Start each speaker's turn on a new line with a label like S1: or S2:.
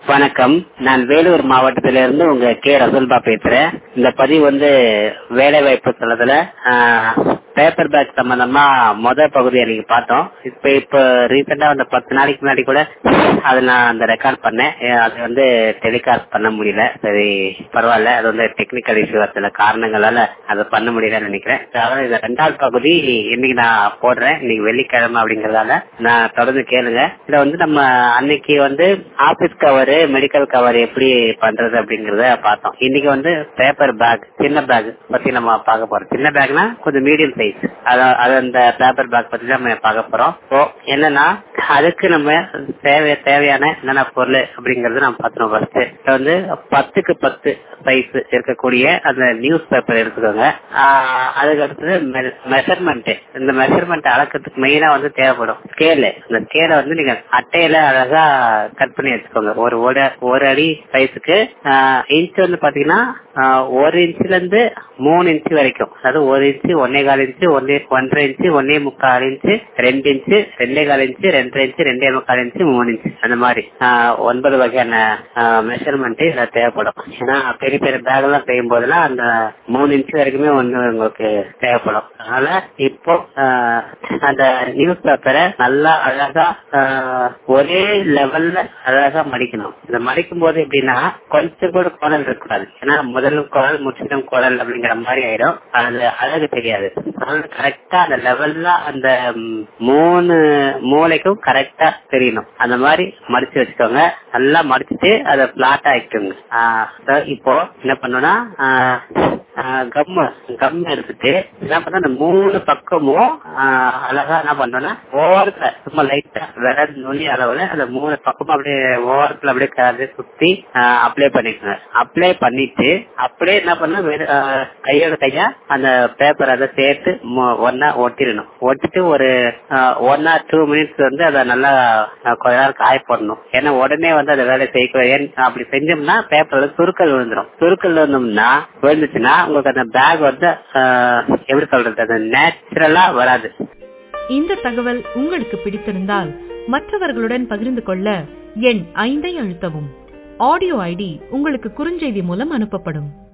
S1: வணக்கம் நான் வேலூர் மாவட்டத்திலிருந்து உங்க கே ரசல்பா பேசுறேன் இந்த பதிவு வந்து வேலை வாய்ப்பு தளத்துல பேப்பர் பேக் சம்பந்தமா முத பகுதியை நீங்க பார்த்தோம் இப்ப இப்ப ரீசெண்டா அந்த பத்து நாளைக்கு முன்னாடி கூட அது நான் அந்த ரெக்கார்ட் பண்ணேன் அஹ் அது வந்து டெலிகாஸ்ட் பண்ண முடியல சரி பரவாயில்ல அது வந்து டெக்னிக்கல் இஷ்யூ சில காரணங்களால அதை பண்ண முடியலன்னு நினைக்கிறேன் அதாவது இந்த ரெண்டாவது பகுதி இன்னைக்கு நான் போடுறேன் இன்னைக்கு வெள்ளிக்கிழமை அப்படிங்கறதால நான் தொடர்ந்து கேளுங்க இதுல வந்து நம்ம அன்னைக்கு வந்து ஆபீஸ் கவர் மெடிக்கல் கவர் எப்படி பண்றது அப்படிங்கறத பார்த்தோம் இன்னைக்கு வந்து பேப்பர் பேக் சின்ன பேக் பத்தி நம்ம பார்க்க போறோம் சின்ன பேக்னா கொஞ்சம் மீடியம் சைஸ் அது அந்த பேப்பர் பேக் பத்தி தான் நம்ம பார்க்க போறோம் ஸோ என்னன்னா அதுக்கு நம்ம தேவை தேவையான என்னென்ன பொருள் அப்படிங்கறது நம்ம பார்த்துருவோம் ஃபர்ஸ்ட் இப்போ வந்து பத்துக்கு பத்து சைஸ் இருக்கக்கூடிய அந்த நியூஸ் பேப்பர் எடுத்துக்கோங்க ஆஹ் அதுக்கு அடுத்தது மெஷர்மெண்ட் இந்த மெஷர்மெண்ட் அளக்கிறதுக்கு மெயினா வந்து தேவைப்படும் ஸ்கேலு இந்த ஸ்கேலை வந்து நீங்க அட்டையில அழகா கட் பண்ணி வச்சுக்கோங்க ஒரு ஒரு ஒரு அடி சைஸுக்கு இன்ச் வந்து பாத்தீங்கன்னா ஆஹ் ஒரு இன்ச்ல இருந்து மூணு இன்ச் வரைக்கும் அதாவது ஒரு இன்ச்சு ஒன்னே கால் இன்ச்சு ஒன்னே ஒன்றரை இன்ச்சு ஒன்னே முக்கால் இன்ச்சு ரெண்டு இன்ச்சு ரெண்டே கால் இன்ச்சு ரெண்டரை இன்ச்சு ரெண்டே முக்கால் இன்ச்சு மூணு இன்ச்சு அந்த மாதிரி ஆஹ் ஒன்பது வகையான மெஷர்மெண்ட் இதுல தேவைப்படும் ஏன்னா பெரிய பெரிய பேக் எல்லாம் செய்யும் போதெல்லாம் அந்த மூணு இன்ச்சு வரைக்குமே ஒண்ணு உங்களுக்கு தேவைப்படும் அதனால இப்போ ஆஹ் அந்த நியூஸ் பேப்பரை நல்லா அழகா ஆஹ் ஒரே லெவல்ல அழகா மடிக்கணும் இந்த மடிக்கும் போது எப்படின்னா கொஞ்சம் கூட குரல் இருக்கக்கூடாது ஏன்னா முதல் குரல் முற்றிலும் குரல் அப்படிங்கிற மாதிரி ஆயிடும் அது அழகு தெரியாது அதனால கரெக்டா அந்த லெவல்ல அந்த ம், மூணு மூளைக்கும் கரெக்டா தெரியணும் அந்த மாதிரி மடிச்சு வச்சுக்கோங்க நல்லா மடிச்சுட்டு அதை பிளாட் ஆக்கிக்கோங்க ஆஹ் so இப்போ என்ன பண்ணணும்னா கம் கம் எடுத்துட்டு என்ன பண்ண அந்த மூணு பக்கமும் ஆஹ் அழகா என்ன பண்ணோம்னா ஓரத்துல சும்மா லைட்டா விரல் நுனி அளவுல அந்த மூணு பக்கமும் அப்படியே ஓரத்துல அப்படியே கலந்து சுத்தி அப்ளை பண்ணிக்கோங்க அப்ளை பண்ணிட்டு அப்படியே என்ன பண்ண வெறு- ஆஹ் கையோட கையா அந்த பேப்பர் அதை சேர்த்து மொ- ஒன்னா ஒட்டிடணும் ஒட்டிட்டு ஒரு ஒன் ஆர் டூ மினிட்ஸ் வந்து அதை நல்லா ஆஹ் கொஞ்ச நேரம் காய போடணும் ஏன்னா உடனே வந்து அதை வேலை செய்யக்கூடாது ஏன் அப்படி செஞ்சோம்னா பேப்பர்ல சுருக்கல் விழுந்துரும் சுருக்கல் விழுந்தோம்னா விழுந்துச்சுன்னா உங்களுக்கு அந்த பேக் வந்து ஆஹ் எப்படி சொல்றது அது நேச்சுரலா வராது
S2: இந்த தகவல் உங்களுக்கு பிடித்திருந்தால் மற்றவர்களுடன் பகிர்ந்து கொள்ள எண் ஐந்தை அழுத்தவும் ஆடியோ ஐடி உங்களுக்கு குறுஞ்செய்தி மூலம் அனுப்பப்படும்